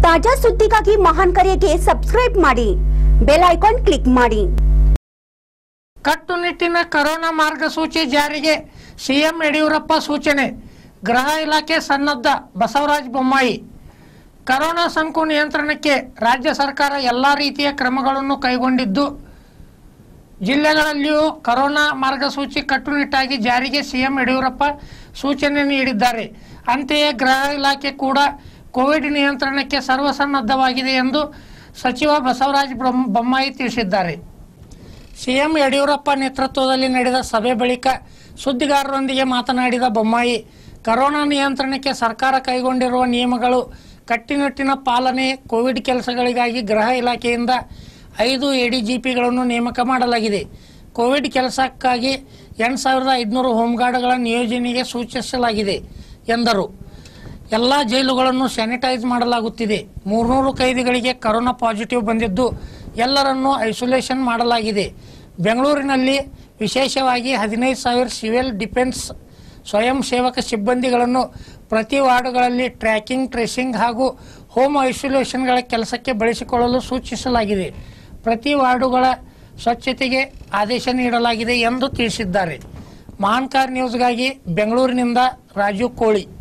ತಾಜಾ ಸುದ್ದಿಗಾಗಿ ಮಹಾನ್ ಕರೆಗೆ ಸಬ್ಸ್ಕ್ರೈಬ್ ಮಾಡಿ ಬೆಲ್ ಐಕಾನ್ ಕ್ಲಿಕ್ ಮಾಡಿ ಕಟ್ಟುನಿಟ್ಟಿನ ಕರೋನಾ ಮಾರ್ಗಸೂಚಿ ಜಾರಿಗೆ ಸಿಎಂ ಯಡಿಯೂರಪ್ಪ ಸೂಚನೆ ಗೃಹ ಇಲಾಖೆ ಸನ್ನದ್ಧ ಬಸವರಾಜ ಬೊಮ್ಮಾಯಿ ಕರೋನಾ ಸೋಂಕು ನಿಯಂತ್ರಣಕ್ಕೆ ರಾಜ್ಯ ಸರ್ಕಾರ ಎಲ್ಲ ರೀತಿಯ ಕ್ರಮಗಳನ್ನು ಕೈಗೊಂಡಿದ್ದು ಜಿಲ್ಲೆಗಳಲ್ಲಿಯೂ ಕರೋನಾ ಮಾರ್ಗಸೂಚಿ ಕಟ್ಟುನಿಟ್ಟಾಗಿ ಜಾರಿಗೆ ಸಿಎಂ ಯಡಿಯೂರಪ್ಪ ಸೂಚನೆ ನೀಡಿದ್ದಾರೆ ಅಂತೆಯೇ ಗೃಹ ಇಲಾಖೆ ಕೂಡ ಕೋವಿಡ್ ನಿಯಂತ್ರಣಕ್ಕೆ ಸರ್ವಸನ್ನದ್ಧವಾಗಿದೆ ಎಂದು ಸಚಿವ ಬಸವರಾಜ ಬೊಮ್- ಬೊಮ್ಮಾಯಿ ತಿಳಿಸಿದ್ದಾರೆ ಸಿಎಂ ಯಡಿಯೂರಪ್ಪ ನೇತೃತ್ವದಲ್ಲಿ ನಡೆದ ಸಭೆ ಬಳಿಕ ಸುದ್ದಿಗಾರರೊಂದಿಗೆ ಮಾತನಾಡಿದ ಬೊಮ್ಮಾಯಿ ಕರೋನಾ ನಿಯಂತ್ರಣಕ್ಕೆ ಸರ್ಕಾರ ಕೈಗೊಂಡಿರುವ ನಿಯಮಗಳು ಕಟ್ಟುನಿಟ್ಟಿನ ಪಾಲನೆ ಕೋವಿಡ್ ಕೆಲಸಗಳಿಗಾಗಿ ಗೃಹ ಇಲಾಖೆಯಿಂದ ಐದು ಎಡಿಜಿಪಿಗಳನ್ನು ನೇಮಕ ಮಾಡಲಾಗಿದೆ ಕೋವಿಡ್ ಕೆಲಸಕ್ಕಾಗಿ ಎಂಟು ಸಾವಿರದ ಐದುನೂರು ಹೋಮ್ಗಾರ್ಡ್ಗಳ ನಿಯೋಜನೆಗೆ ಸೂಚಿಸಲಾಗಿದೆ ಎಂದರು ಎಲ್ಲ ಜೈಲುಗಳನ್ನು ಸ್ಯಾನಿಟೈಸ್ ಮಾಡಲಾಗುತ್ತಿದೆ ಮೂರ್ನೂರು ಕೈದಿಗಳಿಗೆ ಕರೋನಾ ಪಾಸಿಟಿವ್ ಬಂದಿದ್ದು ಎಲ್ಲರನ್ನೂ ಐಸೋಲೇಷನ್ ಮಾಡಲಾಗಿದೆ ಬೆಂಗಳೂರಿನಲ್ಲಿ ವಿಶೇಷವಾಗಿ ಹದಿನೈದು ಸಾವಿರ ಸಿವಿಲ್ ಡಿಫೆನ್ಸ್ ಸ್ವಯಂ ಸೇವಕ ಸಿಬ್ಬಂದಿಗಳನ್ನು ಪ್ರತಿ ವಾರ್ಡ್ಗಳಲ್ಲಿ ಟ್ರ್ಯಾಕಿಂಗ್ ಟ್ರೇಸಿಂಗ್ ಹಾಗೂ ಹೋಮ್ ಐಸೋಲೇಷನ್ಗಳ ಕೆಲಸಕ್ಕೆ ಬಳಸಿಕೊಳ್ಳಲು ಸೂಚಿಸಲಾಗಿದೆ ಪ್ರತಿ ವಾರ್ಡುಗಳ ಸ್ವಚ್ಛತೆಗೆ ಆದೇಶ ನೀಡಲಾಗಿದೆ ಎಂದು ತಿಳಿಸಿದ್ದಾರೆ ಮಹಾನ್ ಕಾರ್ ನ್ಯೂಸ್ಗಾಗಿ ಬೆಂಗಳೂರಿನಿಂದ ರಾಜು ಕೋಳಿ